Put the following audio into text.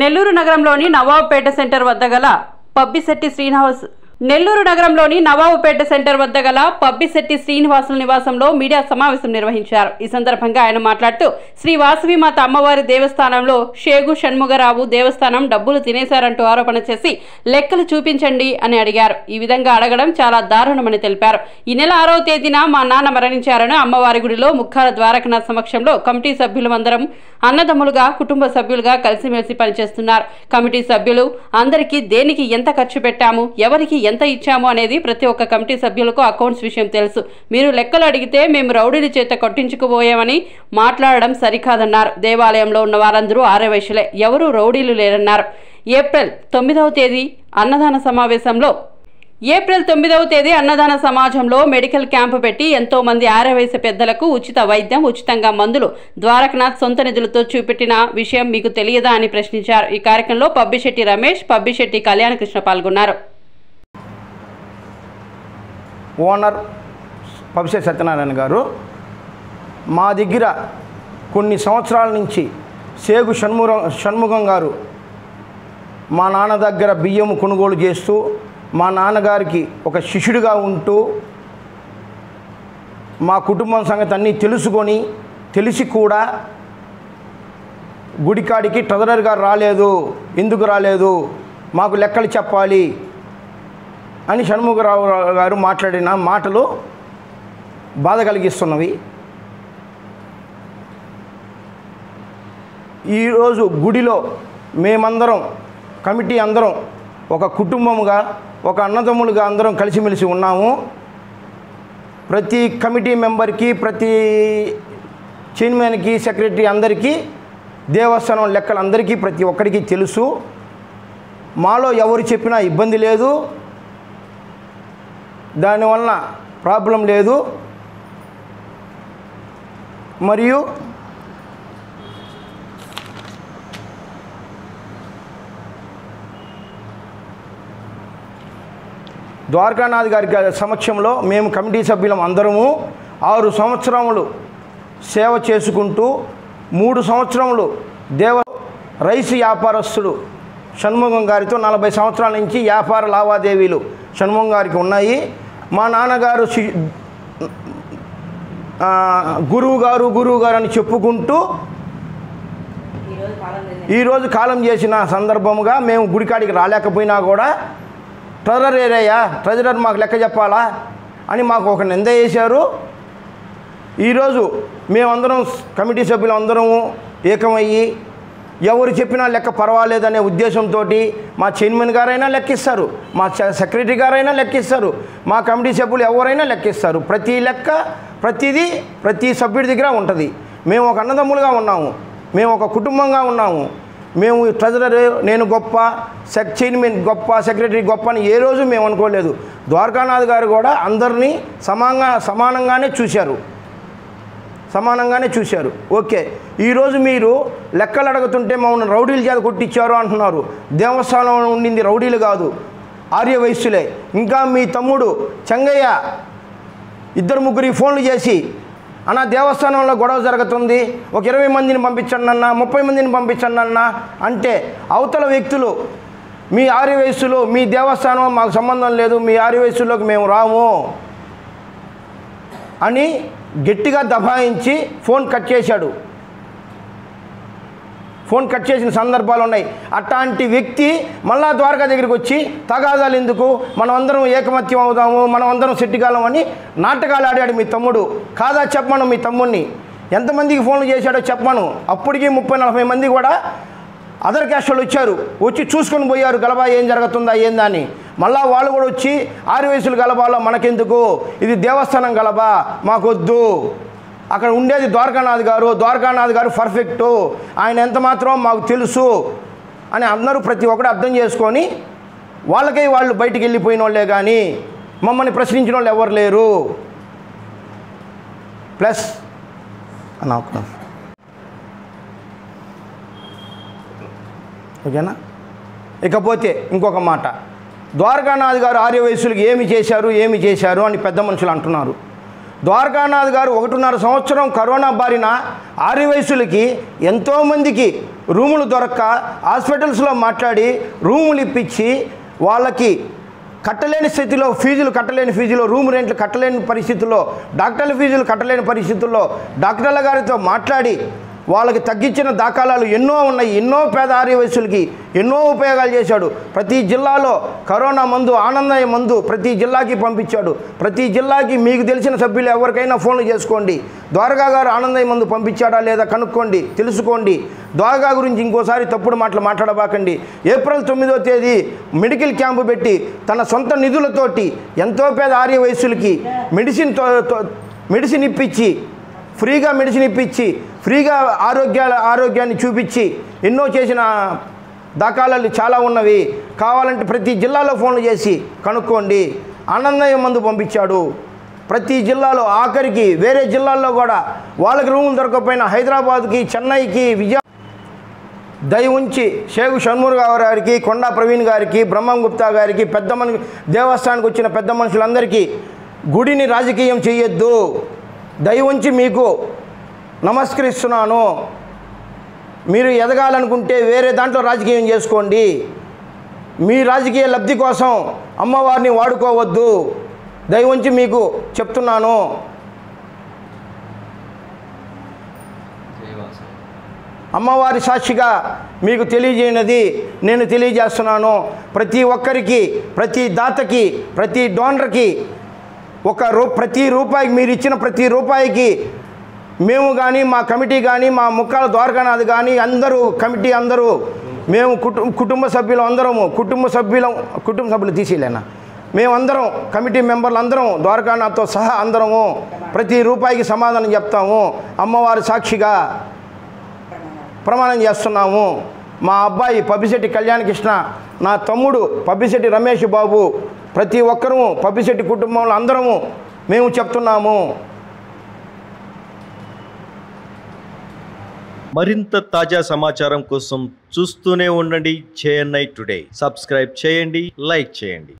నెల్లూరు నగరంలోని నవాబుపేట సెంటర్ వద్ద గల పబ్బిశెట్టి శ్రీనివాస్ నెల్లూరు నగరంలోని నవాబుపేట సెంటర్ వద్ద గల పబ్బిశెట్టి శ్రీనివాసుల నివాసంలో మీడియా సమావేశం నిర్వహించారు ఈ సందర్భంగా ఆయన మాట్లాడుతూ శ్రీ వాసవి మాత అమ్మవారి దేవస్థానంలో షేగు షణ్ముగరావు దేవస్థానం డబ్బులు తినేశారంటూ ఆరోపణ చేసి లెక్కలు చూపించండి అని అడిగారు ఈ విధంగా అడగడం చాలా దారుణమని తెలిపారు ఈ నెల ఆరవ తేదీన మా నాన్న మరణించారని అమ్మవారి గుడిలో ముఖాల ద్వారకనాథ్ సమక్షంలో కమిటీ సభ్యులందరం అన్నదమ్ములుగా కుటుంబ సభ్యులుగా కలిసిమెలిసి పనిచేస్తున్నారు కమిటీ సభ్యులు అందరికీ దేనికి ఎంత ఖర్చు పెట్టాము ఎవరికి ఎంత ఇచ్చాము అనేది ప్రతి ఒక్క కమిటీ సభ్యులకు అకౌంట్స్ విషయం తెలుసు మీరు లెక్కలు అడిగితే మేము రౌడీల చేత కొట్టించుకుపోయామని మాట్లాడడం సరికాదన్నారు దేవాలయంలో ఉన్న వారందరూ ఆర్యవైశ్యులే ఎవరూ రౌడీలు లేరన్నారు ఏప్రిల్ తొమ్మిదవ తేదీ అన్నదాన సమావేశంలో ఏప్రిల్ తొమ్మిదవ తేదీ అన్నదాన సమాజంలో మెడికల్ క్యాంపు పెట్టి ఎంతో మంది ఆరవయసు పెద్దలకు ఉచిత వైద్యం ఉచితంగా మందులు ద్వారకనాథ్ సొంత నిధులతో చూపెట్టిన విషయం మీకు తెలియదా అని ప్రశ్నించారు ఈ కార్యక్రమంలో పబ్బిశెట్టి రమేష్ పబ్బిశెట్టి కళ్యాణకృష్ణ పాల్గొన్నారు ఓనర్ పబిసే సత్యనారాయణ గారు మా దగ్గర కొన్ని సంవత్సరాల నుంచి సేగు షణ్ముగం షణ్ముఖం గారు మా నాన్న దగ్గర బియ్యం కొనుగోలు చేస్తూ మా నాన్నగారికి ఒక శిష్యుడిగా ఉంటూ మా కుటుంబం సంగతి అన్నీ తెలుసుకొని తెలిసి కూడా గుడికాడికి ట్రెజరర్ గారు రాలేదు ఎందుకు రాలేదు మాకు లెక్కలు చెప్పాలి అని షణ్ముఖరావు గారు మాట్లాడిన మాటలు బాధ కలిగిస్తున్నవి ఈరోజు గుడిలో మేమందరం కమిటీ అందరం ఒక కుటుంబముగా ఒక అన్నదమ్ములుగా అందరం కలిసిమెలిసి ఉన్నాము ప్రతి కమిటీ మెంబర్కి ప్రతి చైర్మన్కి సెక్రటరీ అందరికీ దేవస్థానం లెక్కలు అందరికీ ప్రతి ఒక్కరికి తెలుసు మాలో ఎవరు చెప్పినా ఇబ్బంది లేదు దానివల్ల ప్రాబ్లం లేదు మరియు ద్వారకానాథ్ గారి గా- సమక్షంలో మేము కమిటీ సభ్యులం అందరము ఆరు సంవత్సరములు సేవ చేసుకుంటూ మూడు సంవత్సరములు దేవ రైస్ వ్యాపారస్తుడు షణ్ముఖం గారితో నలభై సంవత్సరాల నుంచి వ్యాపార లావాదేవీలు షణ్ముఖం గారికి ఉన్నాయి మా నాన్నగారు శి- ఆ, గురువు గారు గురువు గారు అని చెప్పుకుంటూ ఈరోజు కాలం చేసిన సందర్భముగా మేము గుడికాడికి రాలేకపోయినా కూడా ట్రెజరర్ ఏరయ్యా ట్రెజరర్ మాకు లెక్క చెప్పాలా అని మాకు ఒక నింద వేశారు ఈరోజు మేమందరం కమిటీ సభ్యులు అందరము ఏకమయ్యి ఎవరు చెప్పినా లెక్క పర్వాలేదనే ఉద్దేశంతో మా చైర్మన్ గారైనా లెక్కిస్తారు మా సె- సెక్రటరీ గారైనా లెక్కిస్తారు మా కమిటీ సభ్యులు ఎవరైనా లెక్కిస్తారు ప్రతి లెక్క ప్రతిదీ ప్రతి సభ్యుడి దగ్గర ఉంటుంది మేము ఒక అన్నదమ్ములుగా ఉన్నాము మేము ఒక కుటుంబంగా ఉన్నాము మేము ట్రెజరర్ నేను గొప్ప సెక్ చైర్మన్ గొప్ప సెక్రటరీ గొప్ప అని ఏ రోజు మేము అనుకోలేదు ద్వారకానాథ్ గారు కూడా అందరినీ సమానంగా సమానంగానే చూశారు సమానంగానే చూశారు ఓకే ఈరోజు మీరు లెక్కలు అడుగుతుంటే మమ్మల్ని రౌడీల చేత కొట్టించారు అంటున్నారు దేవస్థానం ఉండింది రౌడీలు కాదు ఆర్య వయస్సులే ఇంకా మీ తమ్ముడు చెంగయ్య ఇద్దరు ముగ్గురి ఫోన్లు చేసి అన్న దేవస్థానంలో గొడవ జరుగుతుంది ఒక ఇరవై మందిని పంపించండి అన్న ముప్పై మందిని పంపించండి అన్న అంటే అవతల వ్యక్తులు మీ ఆర్య వయస్సులో మీ దేవస్థానం మాకు సంబంధం లేదు మీ ఆర్య వయస్సులోకి మేము రాము అని గట్టిగా దబాయించి ఫోన్ కట్ చేశాడు ఫోన్ కట్ చేసిన సందర్భాలు ఉన్నాయి అట్లాంటి వ్యక్తి మళ్ళా ద్వారకా దగ్గరికి వచ్చి తగాదాలు ఎందుకు మనం అందరం ఏకమత్యం అవుదాము మనం అందరం సెట్టిగాలం అని నాటకాలు ఆడాడు మీ తమ్ముడు కాదా చెప్పమను మీ తమ్ముడిని ఎంతమందికి ఫోన్లు చేశాడో చెప్పమను అప్పటికి ముప్పై నలభై మంది కూడా అదర్ క్యాస్ట్ వాళ్ళు వచ్చారు వచ్చి చూసుకొని పోయారు గలబా ఏం జరుగుతుందా ఏందా అని మళ్ళా వాళ్ళు కూడా వచ్చి ఆరు వయసులు గలబాలో మనకెందుకు ఇది దేవస్థానం గలబా మాకొద్దు అక్కడ ఉండేది ద్వారకానాథ్ గారు ద్వారకానాథ్ గారు పర్ఫెక్టు ఆయన ఎంత మాత్రం మాకు తెలుసు అని అందరూ ప్రతి ఒక్కరు అర్థం చేసుకొని వాళ్ళకే వాళ్ళు బయటికి వెళ్ళిపోయిన వాళ్ళే కానీ మమ్మల్ని ప్రశ్నించిన వాళ్ళు ఎవరు లేరు ప్లస్ అన్న ఒక్క నిమిషం. ఓకేనా ఇకపోతే ఇంకొక మాట ద్వారకానాథ్ గారు ఆర్య వయస్సులకు ఏమి చేశారు ఏమి చేశారు అని పెద్ద మనుషులు అంటున్నారు ద్వారకానాథ్ గారు ఒకటిన్నర సంవత్సరం కరోనా బారిన ఆరు వయసులకి ఎంతోమందికి రూములు దొరక్క హాస్పిటల్స్లో మాట్లాడి రూములు ఇప్పించి వాళ్ళకి కట్టలేని స్థితిలో ఫీజులు కట్టలేని ఫీజులో రూమ్ రెంట్లు కట్టలేని పరిస్థితుల్లో డాక్టర్ల ఫీజులు కట్టలేని పరిస్థితుల్లో డాక్టర్ల గారితో మాట్లాడి వాళ్ళకి తగ్గించిన దాఖలాలు ఎన్నో ఉన్నాయి ఎన్నో పేద ఆర్యవయసులకి ఎన్నో ఉపయోగాలు చేశాడు ప్రతి జిల్లాలో కరోనా మందు ఆనందయ్య మందు ప్రతి జిల్లాకి పంపించాడు ప్రతి జిల్లాకి మీకు తెలిసిన సభ్యులు ఎవరికైనా ఫోన్లు చేసుకోండి ద్వారకా గారు ఆనందయ్య మందు పంపించాడా లేదా కనుక్కోండి తెలుసుకోండి ద్వారకా గురించి ఇంకోసారి తప్పుడు మాటలు మాట్లాడబాకండి ఏప్రిల్ తొమ్మిదో తేదీ మెడికల్ క్యాంపు పెట్టి తన సొంత నిధులతోటి ఎంతో పేద ఆర్య వయస్సులకి మెడిసిన్ తో- తో- మెడిసిన్ ఇప్పించి ఫ్రీగా మెడిసిన్ ఇప్పించి ఫ్రీగా ఆరోగ్యాల ఆరోగ్యాన్ని చూపించి ఎన్నో చేసిన దాఖలాలు చాలా ఉన్నవి కావాలంటే ప్రతి జిల్లాలో ఫోన్లు చేసి కనుక్కోండి ఆనందయ్య మందు పంపించాడు ప్రతి జిల్లాలో ఆఖరికి వేరే జిల్లాల్లో కూడా వాళ్ళకి రూములు దొరకకపోయినా హైదరాబాద్కి చెన్నైకి విజయ దయ ఉంచి షేగు షణ్ముఖ గారికి కొండా ప్రవీణ్ గారికి బ్రహ్మం గుప్తా గారికి పెద్ద మనిషి దేవస్థానానికి వచ్చిన పెద్ద మనుషులందరికీ గుడిని రాజకీయం చేయొద్దు దయ ఉంచి మీకు నమస్కరిస్తున్నాను మీరు ఎదగాలనుకుంటే వేరే దాంట్లో రాజకీయం చేసుకోండి మీ రాజకీయ లబ్ధి కోసం అమ్మవారిని వాడుకోవద్దు దయ ఉంచి మీకు చెప్తున్నాను అమ్మవారి సాక్షిగా మీకు తెలియజేయనది నేను తెలియజేస్తున్నాను ప్రతి ఒక్కరికి ప్రతి దాతకి ప్రతి డోనర్కి ఒక రూ ప్రతి రూపాయికి మీరు ఇచ్చిన ప్రతి రూపాయికి మేము కానీ మా కమిటీ కానీ మా ముక్కాల ద్వారకానాథ్ కానీ అందరూ కమిటీ అందరూ మేము కుటు కుటుంబ సభ్యులు అందరము కుటుంబ సభ్యులం కుటుంబ సభ్యులు తీసేలేనా మేమందరం కమిటీ మెంబర్లు అందరం ద్వారకానాథ్తో సహా అందరము ప్రతి రూపాయికి సమాధానం చెప్తాము అమ్మవారి సాక్షిగా ప్రమాణం చేస్తున్నాము మా అబ్బాయి పబ్బిశెట్టి కళ్యాణకృష్ణ నా తమ్ముడు పబ్బిశెట్టి రమేష్ బాబు ప్రతి ఒక్కరూ పబ్బిశెట్టి కుటుంబంలో అందరము మేము చెప్తున్నాము మరింత తాజా సమాచారం కోసం చూస్తూనే ఉండండి చేఎన్ఐ టుడే సబ్స్క్రైబ్ చేయండి లైక్ చేయండి